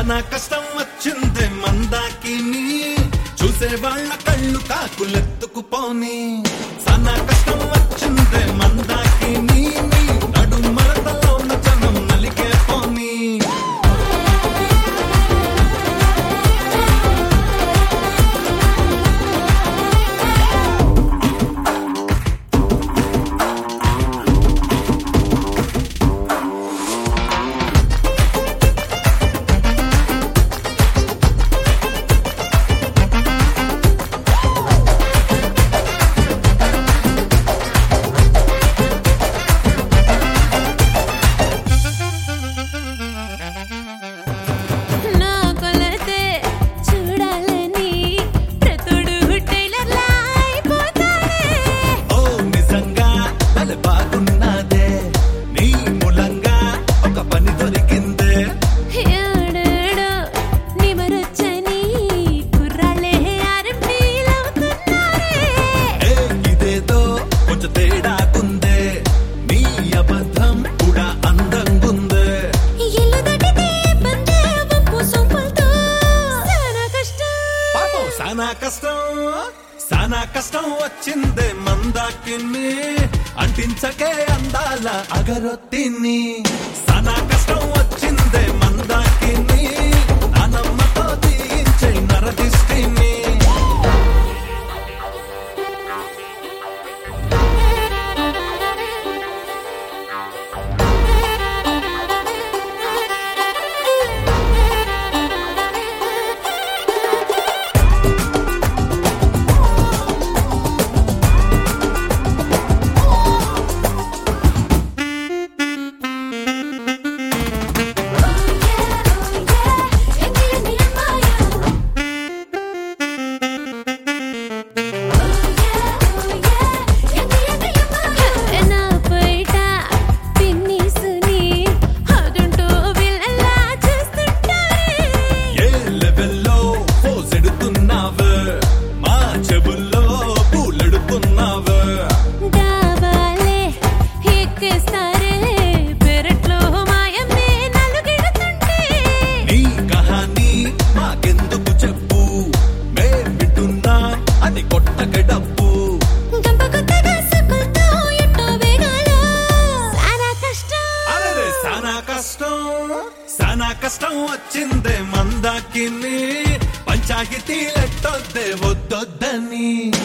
సానా కష్టం వచ్చిందే మందాకిని చూసే వాళ్ళ కళ్ళు కాకులెత్తుకుపోని సానా కష్టం వచ్చిందే మందాకిని నడు మరతలో ఉన్న జనం నలిగే పోని నా కొలతే చూడాలని ప్రతుడు టైలర్లా అయిపోతానే ఓ నిజంగా భలే బాగున్నదే నీ మూలంగా ఒక పని దొరికిందే ఏడేడో నిమరొచ్చని కుర్రాళ్ళే ఆరంభిలవుతున్నారే ఏ ఇదేదో కొంచెం తేడాకుందే నీ అబద్ధం కూడా అందంగుందే ఇల్లు దాటితే బందే వంపు సొంపులతో చాలా కష్టం పాపం సానా కష్టం సానా కష్టం వచ్చిందే మందాకిని అంటించకే అందాల అగరొత్తిని సానా కష్టం వచ్చిందే మందాకిని నానమ్మతో తీయించే నరదిష్టిని నా పైట పిన్నిసుని అదుంటూ విల్లలా చేస్తుంటారే ఏ లెవెల్లో పోసెడుతున్నావు మా చెవుల్లో పూలెడుతున్నావు దాబాలే ఎక్కేస్తారే పెరట్లో మాయమ్మే నలుగెడుతుంటే నీ కహానీ మాకెందుకు చెప్పు మేం వింటున్నా అని కొట్టక డబ్బు గంప కొత్తగా సుకులతో ఎట్టో వేగాలో చాలా కష్టం అరే సానా కష్టం సానా కష్టం వచ్చిందే మందాకిని పంచాయతీ లెట్టొద్దే వద్దొద్దని